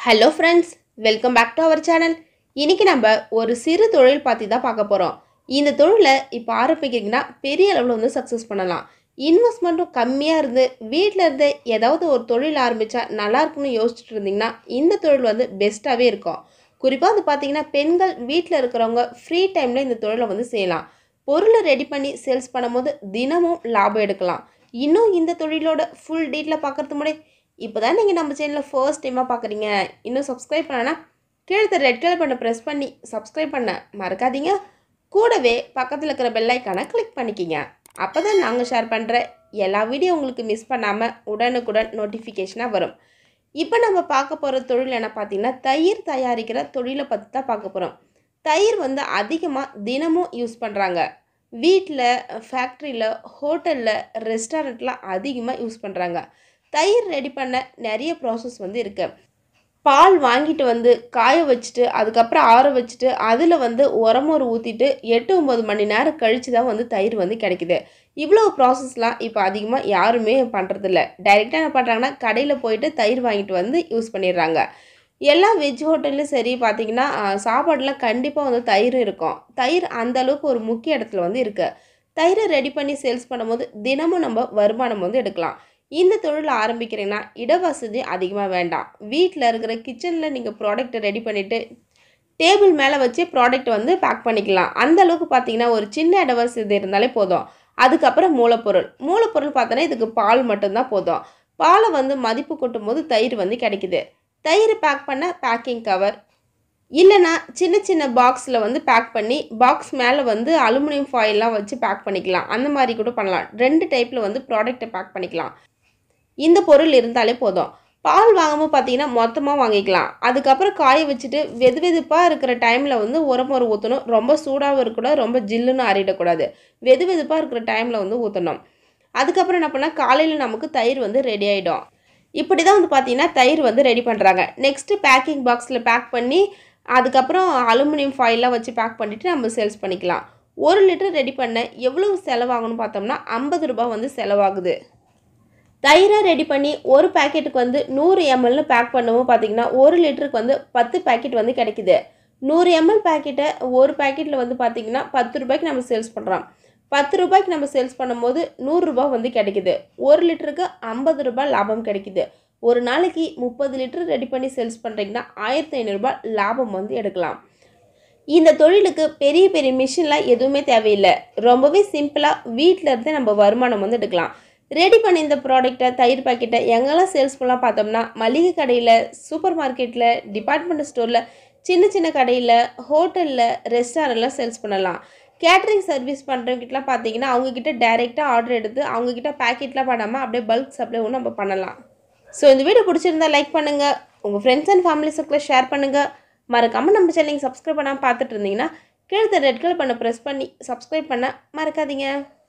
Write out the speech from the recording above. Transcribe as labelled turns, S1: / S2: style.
S1: hello friends welcome back to our channel இன்னைக்கு நம்ம ஒரு சிறு தொழில் பற்றி தான் பார்க்க போகிறோம் இந்த தொழிலை இப்போ ஆரம்பிக்கிறீங்கன்னா பெரிய அளவில் வந்து சக்ஸஸ் பண்ணலாம் இன்வெஸ்ட்மெண்ட்டும் கம்மியாக இருந்து வீட்டில் இருந்து ஏதாவது ஒரு தொழில் ஆரம்பித்தா நல்லா இருக்கும்னு யோசிச்சுட்டு இருந்தீங்கன்னா இந்த தொழில் வந்து பெஸ்ட்டாகவே இருக்கும் குறிப்பாக வந்து பார்த்தீங்கன்னா பெண்கள் வீட்டில் இருக்கிறவங்க ஃப்ரீ டைமில் இந்த தொழிலை வந்து செய்யலாம் பொருளை ரெடி பண்ணி சேல்ஸ் பண்ணும்போது தினமும் லாபம் எடுக்கலாம் இன்னும் இந்த தொழிலோட ஃபுல் டீட்டெயில் பார்க்கறது முன்னாடி இப்போ தான் நீங்கள் நம்ம சேனலில் ஃபர்ஸ்ட் டைமாக பார்க்குறீங்க இன்னும் சப்ஸ்கிரைப் பண்ணனா கீழே ரெட் கலர் பண்ண ப்ரெஸ் பண்ணி சப்ஸ்கிரைப் பண்ண மறக்காதீங்க கூடவே பக்கத்தில் இருக்கிற பெல் ஐக்கானை கிளிக் பண்ணிக்கிங்க அப்போ தான் நாங்கள் ஷேர் பண்ணுற எல்லா வீடியோ உங்களுக்கு மிஸ் பண்ணாமல் உடனுக்குடன் நோட்டிஃபிகேஷனாக வரும் இப்போ நம்ம பார்க்க போகிற தொழில் என்ன பார்த்தீங்கன்னா தயிர் தயாரிக்கிற தொழிலை பற்றி தான் பார்க்க போகிறோம் தயிர் வந்து அதிகமாக தினமும் யூஸ் பண்ணுறாங்க வீட்டில் ஃபேக்ட்ரியில் ஹோட்டலில் ரெஸ்டாரண்ட்டில் அதிகமாக யூஸ் பண்ணுறாங்க தயிர் ரெடி பண்ண நிறைய ப்ராசஸ் வந்து இருக்குது பால் வாங்கிட்டு வந்து காய வச்சுட்டு அதுக்கப்புறம் ஆற வச்சுட்டு அதில் வந்து உரமொரு ஊற்றிட்டு எட்டு ஒம்பது மணி நேரம் கழித்து தான் வந்து தயிர் வந்து கிடைக்குது இவ்வளோ ப்ராசஸ்லாம் இப்போ அதிகமாக யாருமே பண்ணுறதில்ல டைரெக்டாக என்ன பண்ணுறாங்கன்னா கடையில் போயிட்டு தயிர் வாங்கிட்டு வந்து யூஸ் பண்ணிடுறாங்க எல்லா வெஜ் ஹோட்டல்லையும் சரி பார்த்தீங்கன்னா சாப்பாடில் கண்டிப்பாக வந்து தயிர் இருக்கும் தயிர் அந்த அளவுக்கு ஒரு முக்கிய இடத்துல வந்து இருக்குது தயிரை ரெடி பண்ணி சேல்ஸ் பண்ணும்போது தினமும் நம்ம வருமானம் வந்து எடுக்கலாம் இந்த தொழில் ஆரம்பிக்கிறீங்கன்னா இடவசதி அதிகமாக வேண்டாம் வீட்டில் இருக்கிற கிச்சனில் நீங்கள் ப்ராடக்ட்டை ரெடி பண்ணிவிட்டு டேபிள் மேலே வச்சு ப்ராடக்ட் வந்து பேக் பண்ணிக்கலாம் அந்த அளவுக்கு பார்த்தீங்கன்னா ஒரு சின்ன இடவசதி இருந்தாலே போதும் அதுக்கப்புறம் மூலப்பொருள் மூலப்பொருள் பார்த்தோன்னா இதுக்கு பால் மட்டும்தான் போதும் பாலை வந்து மதிப்பு கொட்டும் போது தயிர் வந்து கிடைக்குது தயிர் பேக் பண்ண பேக்கிங் கவர் இல்லைனா சின்ன சின்ன பாக்ஸில் வந்து பேக் பண்ணி பாக்ஸ் மேலே வந்து அலுமினியம் ஃபாயில்லாம் வச்சு பேக் பண்ணிக்கலாம் அந்த மாதிரி கூட பண்ணலாம் ரெண்டு டைப்பில் வந்து ப்ராடக்ட்டை பேக் பண்ணிக்கலாம் இந்த பொருள் இருந்தாலே போதும் பால் வாங்கும்போது பார்த்தீங்கன்னா மொத்தமாக வாங்கிக்கலாம் அதுக்கப்புறம் காய வச்சுட்டு வெது வெதுப்பாக இருக்கிற டைமில் வந்து உரம் ஒரு ஊற்றணும் ரொம்ப சூடாகவும் இருக்கக்கூடாது ரொம்ப ஜில்லுன்னு அறியிடக்கூடாது வெது வெதுப்பாக இருக்கிற டைமில் வந்து ஊற்றணும் அதுக்கப்புறம் என்ன பண்ணால் காலையில் நமக்கு தயிர் வந்து ரெடி ஆகிடும் இப்படி தான் வந்து பார்த்தீங்கன்னா தயிர் வந்து ரெடி பண்ணுறாங்க நெக்ஸ்ட்டு பேக்கிங் பாக்ஸில் பேக் பண்ணி அதுக்கப்புறம் அலுமினியம் ஃபாயிலாம் வச்சு பேக் பண்ணிவிட்டு நம்ம சேல்ஸ் பண்ணிக்கலாம் ஒரு லிட்டர் ரெடி பண்ண எவ்வளவு செலவாகணும்னு பார்த்தோம்னா ஐம்பது ரூபாய் வந்து செலவாகுது தயிரை ரெடி பண்ணி ஒரு பேக்கெட்டுக்கு வந்து நூறு எம்எல்னு பேக் பண்ணுவோம் பார்த்தீங்கன்னா ஒரு லிட்டருக்கு வந்து பத்து பேக்கெட் வந்து கிடைக்குது நூறு எம்எல் பேக்கெட்டை ஒரு பேக்கெட்டில் வந்து பார்த்தீங்கன்னா பத்து ரூபாய்க்கு நம்ம சேல்ஸ் பண்ணுறோம் பத்து ரூபாய்க்கு நம்ம சேல்ஸ் பண்ணும்போது நூறுரூபா வந்து கிடைக்குது ஒரு லிட்டருக்கு ஐம்பது ரூபாய் லாபம் கிடைக்குது ஒரு நாளைக்கு முப்பது லிட்டர் ரெடி பண்ணி சேல்ஸ் பண்ணுறீங்கன்னா ஆயிரத்தி ஐநூறுரூபா லாபம் வந்து எடுக்கலாம் இந்த தொழிலுக்கு பெரிய பெரிய மிஷின்லாம் எதுவுமே தேவையில்லை ரொம்பவே சிம்பிளாக வீட்டில் இருந்து நம்ம வருமானம் வந்து எடுக்கலாம் ரெடி பண்ணி இந்த ப்ராடக்ட்டை தயிர் பாக்கெட்டை எங்கெல்லாம் சேல்ஸ் பண்ணலாம் பார்த்தோம்னா மளிகை கடையில் சூப்பர் மார்க்கெட்டில் டிபார்ட்மெண்ட் ஸ்டோரில் சின்ன சின்ன கடையில் ஹோட்டலில் ரெஸ்டாரண்ட்டில் சேல்ஸ் பண்ணலாம் கேட்ரிங் சர்வீஸ் பண்ணுறவங்கிட்டலாம் பார்த்தீங்கன்னா அவங்கக்கிட்ட டைரெக்டாக ஆர்டர் எடுத்து அவங்கக்கிட்ட பேக்கெட்லாம் பண்ணாமல் அப்படியே பல்க் சப்ளைவும் நம்ம பண்ணலாம் ஸோ இந்த வீடியோ பிடிச்சிருந்தா லைக் பண்ணுங்கள் உங்கள் ஃப்ரெண்ட்ஸ் அண்ட் ஃபேமிலி சர்க்கிளில் ஷேர் பண்ணுங்கள் மறக்காமல் நம்ம சேனல் சப்ஸ்கிரைப் பண்ணாமல் பார்த்துட்டு இருந்தீங்கன்னா கீழே ரெட் கலர் பண்ண ப்ரெஸ் பண்ணி சப்ஸ்கிரைப் பண்ண மறக்காதீங்க